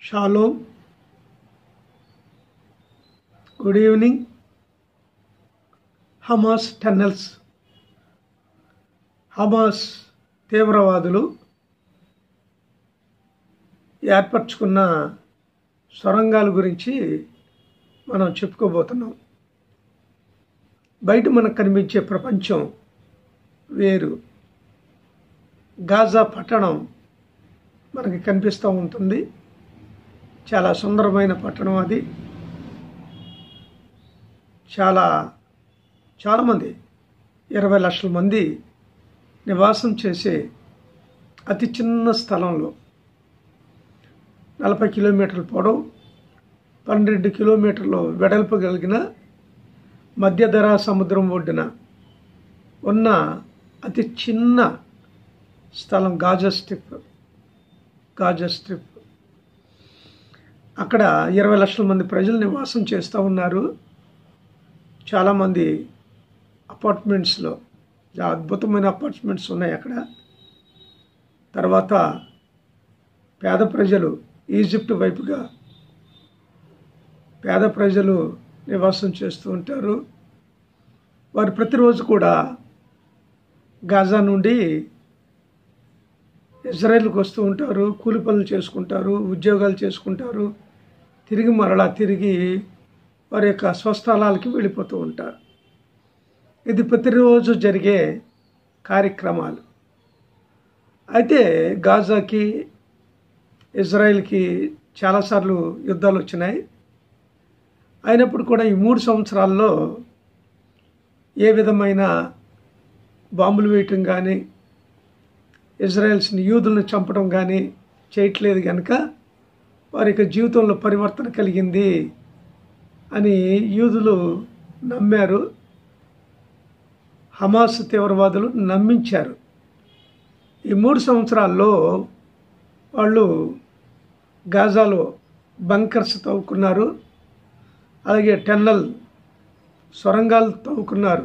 shalom good evening Hamas tunnels Hamas తీవ్రవాదులు ఏర్పరచుకున్న సొరంగాల గురించి మనం చెప్పుకోబోతున్నాం బయట మనకు కనిపించే ప్రపంచం వేరు గాజా పట్టణం మనకి కనిపిస్తూ ఉంటుంది చాలా సుందరమైన పట్టణం అది చాలా చాలామంది ఇరవై లక్షల మంది నివాసం చేసే అతి చిన్న స్థలంలో నలభై కిలోమీటర్ల పొడవు పన్నెండు కిలోమీటర్లు వెడల్పు కలిగిన మధ్యధరా సముద్రం ఒడ్డున ఉన్న అతి చిన్న స్థలం గాజా స్ట్రిప్ గాజా స్ట్రిప్ అక్కడ ఇరవై లక్షల మంది ప్రజలు నివాసం చేస్తూ ఉన్నారు చాలామంది అపార్ట్మెంట్స్లో అద్భుతమైన అపార్ట్మెంట్స్ ఉన్నాయి అక్కడ తర్వాత పేద ప్రజలు ఈజిప్ట్ వైపుగా పేద ప్రజలు నివాసం చేస్తూ ఉంటారు వారు ప్రతిరోజు కూడా గాజా నుండి ఇజ్రాయెల్కి వస్తూ ఉంటారు కూలి పనులు చేసుకుంటారు ఉద్యోగాలు చేసుకుంటారు తిరిగి మరలా తిరిగి వారి యొక్క స్వస్థలాలకి వెళ్ళిపోతూ ఉంటారు ఇది ప్రతిరోజు జరిగే కార్యక్రమాలు అయితే గాజాకి ఇజ్రాయెల్కి చాలాసార్లు యుద్ధాలు వచ్చినాయి అయినప్పుడు కూడా ఈ మూడు సంవత్సరాల్లో ఏ విధమైన బాంబులు వేయటం కానీ ఇజ్రాయెల్స్ని యూదులను చంపడం కానీ చేయట్లేదు కనుక వారి యొక్క జీవితంలో పరివర్తన కలిగింది అని యూదులు నమ్మారు హమాస్ తీవ్రవాదులు నమ్మించారు ఈ మూడు సంవత్సరాల్లో వాళ్ళు గాజాలో బంకర్స్ తవ్వుకున్నారు అలాగే టెన్నల్ సొరంగాలు తవ్వుకున్నారు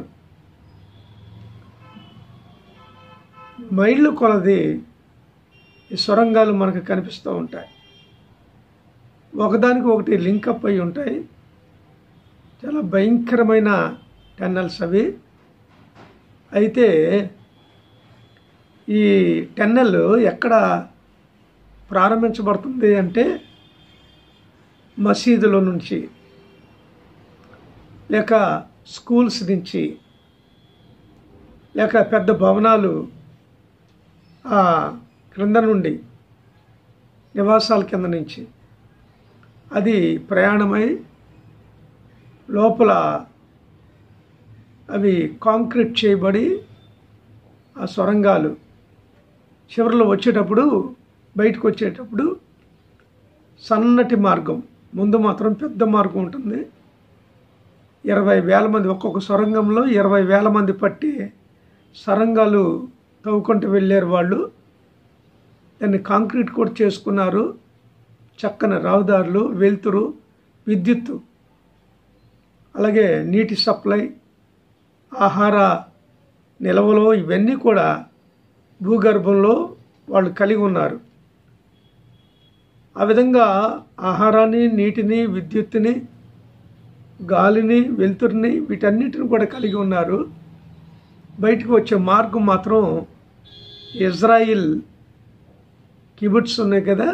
మైళ్ళు కొలది ఈ సొరంగాలు మనకు కనిపిస్తూ ఉంటాయి ఒకదానికి ఒకటి లింకప్ అయి ఉంటాయి చాలా భయంకరమైన టెన్నల్స్ అవి అయితే ఈ టెన్నెల్ ఎక్కడ ప్రారంభించబడుతుంది అంటే మసీదులో నుంచి లేక స్కూల్స్ నుంచి లేక పెద్ద భవనాలు ఆ క్రింద నుండి నివాసాల కింద నుంచి అది ప్రయాణమై లోపల అవి కాంక్రీట్ చేయబడి ఆ సొరంగాలు చివరిలో వచ్చేటప్పుడు బయటకు వచ్చేటప్పుడు సన్నటి మార్గం ముందు మాత్రం పెద్ద మార్గం ఉంటుంది ఇరవై వేల మంది ఒక్కొక్క సొరంగంలో ఇరవై వేల మంది పట్టి సొరంగాలు తవ్వుకుంటూ వెళ్ళారు వాళ్ళు దాన్ని కాంక్రీట్ కూడా చేసుకున్నారు చక్కని రహదారులు వెలుతురు విద్యుత్తు అలాగే నీటి సప్లై ఆహార నిల్వలు ఇవన్నీ కూడా భూగర్భంలో వాళ్ళు కలిగి ఉన్నారు ఆ విధంగా ఆహారాన్ని నీటిని విద్యుత్తుని గాలిని వెలుతురిని వీటన్నిటిని కూడా కలిగి ఉన్నారు బయటకు వచ్చే మార్గం మాత్రం ఇజ్రాయిల్ కిబుట్స్ ఉన్నాయి కదా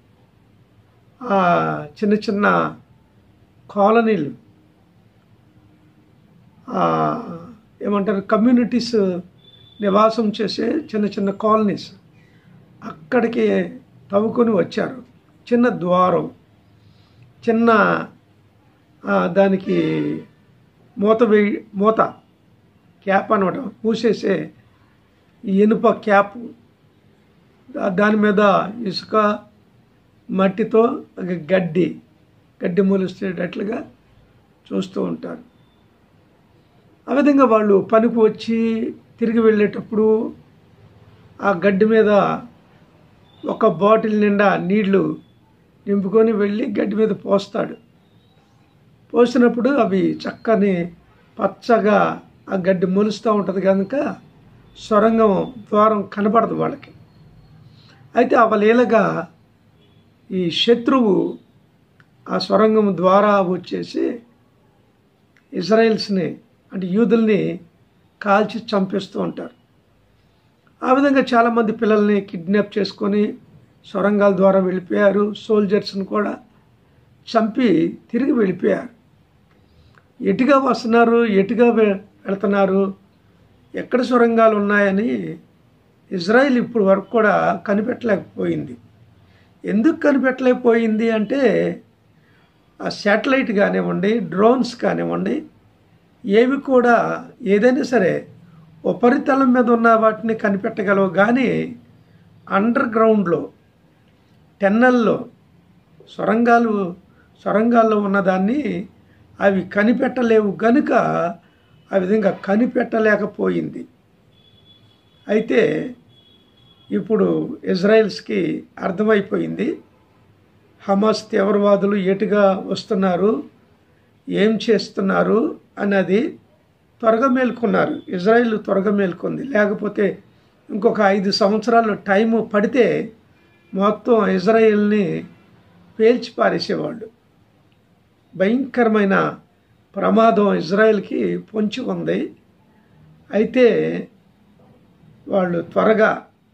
ఆ చిన్న చిన్న కాలనీలు ఏమంటారు కమ్యూనిటీస్ నివాసం చేసే చిన్న చిన్న కాలనీస్ అక్కడికి తవ్వుకొని వచ్చారు చిన్న ద్వారం చిన్న దానికి మూత వేయి మూత క్యాప్ అనమాట మూసేసే ఇనుప క్యాప్ దాని మీద ఇసుక మట్టితో గడ్డి గడ్డి మూలిస్తేటట్లుగా చూస్తూ ఉంటారు ఆ విధంగా వాళ్ళు పనికి వచ్చి తిరిగి వెళ్ళేటప్పుడు ఆ గడ్డి మీద ఒక బాటిల్ నిండా నీళ్లు నింపుకొని వెళ్ళి గడ్డి మీద పోస్తాడు పోసినప్పుడు అవి చక్కని పచ్చగా ఆ గడ్డి మొలుస్తూ ఉంటుంది కనుక సొరంగం ద్వారం కనపడదు వాళ్ళకి అయితే అవలీలగా ఈ శత్రువు ఆ సొరంగం ద్వారా వచ్చేసి ఇజ్రాయిల్స్ని అంటే యూదుల్ని కాల్చి చంపేస్తూ ఉంటారు ఆ విధంగా చాలామంది పిల్లల్ని కిడ్నాప్ చేసుకొని సొరంగాల ద్వారా వెళ్ళిపోయారు సోల్జర్స్ని కూడా చంపి తిరిగి వెళ్ళిపోయారు ఎటుగా వస్తున్నారు ఎటుగా వె- వెళ్తున్నారు ఎక్కడ సొరంగాలు ఉన్నాయని ఇజ్రాయిల్ ఇప్పుడు వరకు కూడా కనిపెట్టలేకపోయింది ఎందుకు కనిపెట్టలేకపోయింది అంటే ఆ శాటిలైట్ కానివ్వండి డ్రోన్స్ కానివ్వండి ఏవి కూడా ఏదైనా సరే ఉపరితలం మీద ఉన్న వాటిని కనిపెట్టగలవు కానీ అండర్ గ్రౌండ్లో టెన్నల్లో సొరంగాలు సొరంగాల్లో ఉన్నదాన్ని అవి కనిపెట్టలేవు గనుక ఆ విధంగా కనిపెట్టలేకపోయింది అయితే ఇప్పుడు ఇజ్రాయెల్స్కి అర్థమైపోయింది హమాస్ తీవ్రవాదులు ఎటుగా వస్తున్నారు ఏం చేస్తున్నారు అన్నది త్వరగా మేల్కొన్నారు ఇజ్రాయిల్ త్వరగా మేల్కొంది లేకపోతే ఇంకొక ఐదు సంవత్సరాలు టైము పడితే మొత్తం ఇజ్రాయిల్ని పేల్చి పారేసేవాళ్ళు భయంకరమైన ప్రమాదం ఇజ్రాయెల్కి పొంచి ఉంది అయితే వాళ్ళు త్వరగా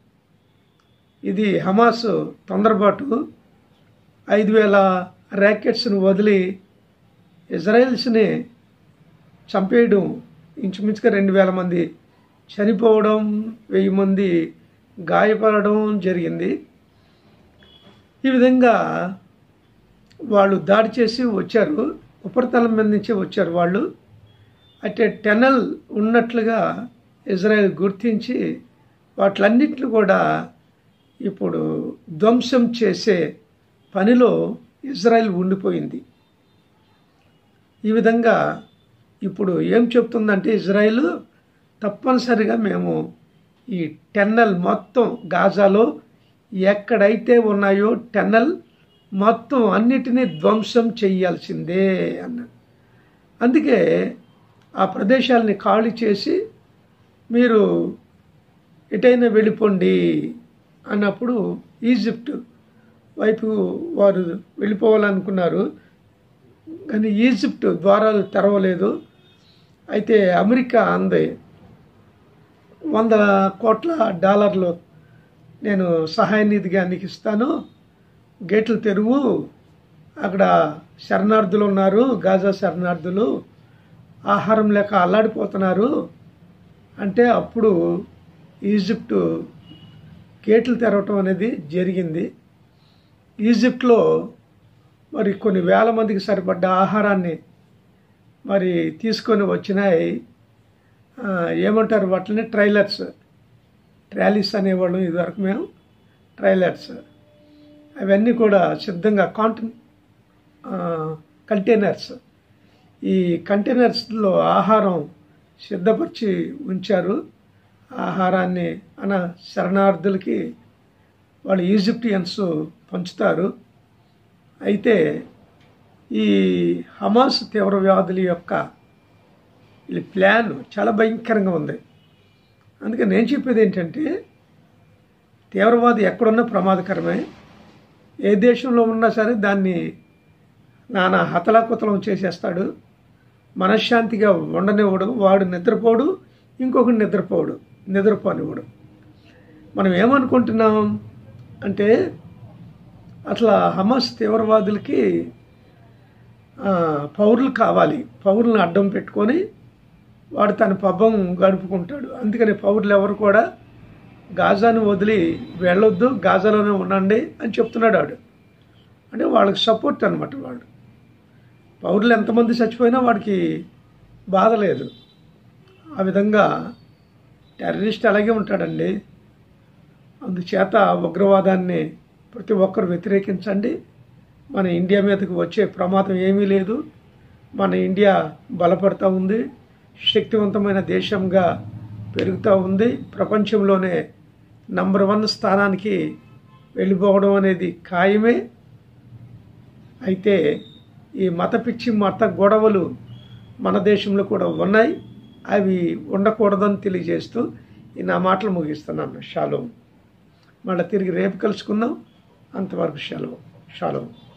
ఇది హమాస్ తొందరపాటు ఐదు వేల ర్యాకెట్స్ని వదిలి ఇజ్రాయెల్స్ని చంపేయడం ఇంచుమించుగా రెండు వేల మంది చనిపోవడం వెయ్యి మంది గాయపడడం జరిగింది ఈ విధంగా వాళ్ళు దాడి చేసి వచ్చారు ఉపరితలం మీద నుంచి వచ్చారు వాళ్ళు అయితే టెనల్ ఉన్నట్లుగా ఇజ్రాయెల్ గుర్తించి వాటిలన్నింటిని కూడా ఇప్పుడు ధ్వంసం చేసే పనిలో ఇజ్రాయెల్ ఉండిపోయింది ఈ విధంగా ఇప్పుడు ఏం చెప్తుందంటే ఇజ్రాయెల్ తప్పనిసరిగా మేము ఈ టెన్నల్ మొత్తం గాజాలో ఎక్కడైతే ఉన్నాయో టెన్నల్ మొత్తం అన్నిటినీ ధ్వంసం చేయాల్సిందే అన్నాడు అందుకే ఆ ప్రదేశాలని ఖాళీ చేసి మీరు ఎటైనా వెళ్ళిపోండి అన్నప్పుడు ఈజిప్ట్ వైపు వారు వెళ్ళిపోవాలనుకున్నారు కానీ ఈజిప్ట్ ద్వారాలు తెరవలేదు అయితే అమెరికా అంది వంద కోట్ల డాలర్లు నేను సహాయ నిధిగా నీకు ఇస్తాను గేట్లు తెరువు అక్కడ శరణార్థులు ఉన్నారు గాజా శరణార్థులు ఆహారం లేక అల్లాడిపోతున్నారు అంటే అప్పుడు ఈజిప్టు గేట్లు తెరవటం అనేది జరిగింది ఈజిప్ట్లో మరి కొన్ని వేల మందికి సరిపడ్డ ఆహారాన్ని మరి తీసుకొని వచ్చినాయి ఆ, ఏమంటారు వాటిని ట్రైలర్స్ ట్రాలీస్ అనేవాళ్ళం ఇదివరకు మేము ట్రైలర్స్ అవన్నీ కూడా సిద్ధంగా కాంటన్ కంటైనర్స్ ఈ కంటైనర్స్లో ఆహారం సిద్ధపరిచి ఉంచారు ఆహారాన్ని అన శరణార్థులకి వాళ్ళు ఈజిప్టియన్స్ పంచుతారు అయితే ఈ హమాస్ తీవ్రవాదుల యొక్క ఈ ప్లాన్ చాలా భయంకరంగా ఉంది అందుకే నేను చెప్పేది ఏంటంటే తీవ్రవాది ఎక్కడున్నా ప్రమాదకరమే ఏ దేశంలో ఉన్నా సరే దాన్ని నానా హతలాకుతలం చేసేస్తాడు మనశ్శాంతిగా ఉండనివ్వడు వాడు నిద్రపోడు ఇంకొకటి నిద్రపోడు నిద్రపోనివ్వడు మనం ఏమనుకుంటున్నాం అంటే అట్లా హమాస్ తీవ్రవాదులకి ఆ, పౌరులు కావాలి పౌరులను అడ్డం పెట్టుకొని వాడు తన పబ్బం గడుపుకుంటాడు అందుకని పౌరులు ఎవరు కూడా గాజాను వదిలి వెళ్ళొద్దు గాజాలోనే ఉండండి అని చెప్తున్నాడు వాడు అంటే వాళ్ళకి సపోర్ట్ అనమాట వాడు పౌరులు ఎంతమంది చచ్చిపోయినా వాడికి బాధ లేదు ఆ విధంగా టెర్రరిస్ట్ అలాగే ఉంటాడండి అందుచేత ఉగ్రవాదాన్ని ప్రతి ఒక్కరు వ్యతిరేకించండి మన ఇండియా మీదకి వచ్చే ప్రమాదం ఏమీ లేదు మన ఇండియా బలపడతా ఉంది శక్తివంతమైన దేశంగా పెరుగుతూ ఉంది ప్రపంచంలోనే నంబర్ వన్ స్థానానికి వెళ్ళిపోవడం అనేది ఖాయమే అయితే ఈ మత పిచ్చి మత గొడవలు మన దేశంలో కూడా ఉన్నాయి అవి ఉండకూడదని తెలియజేస్తూ ఈ నా మాటలు ముగిస్తున్నాను షాలో మళ్ళీ తిరిగి రేపు కలుసుకుందాం అంతవరకు సెలవు షాలో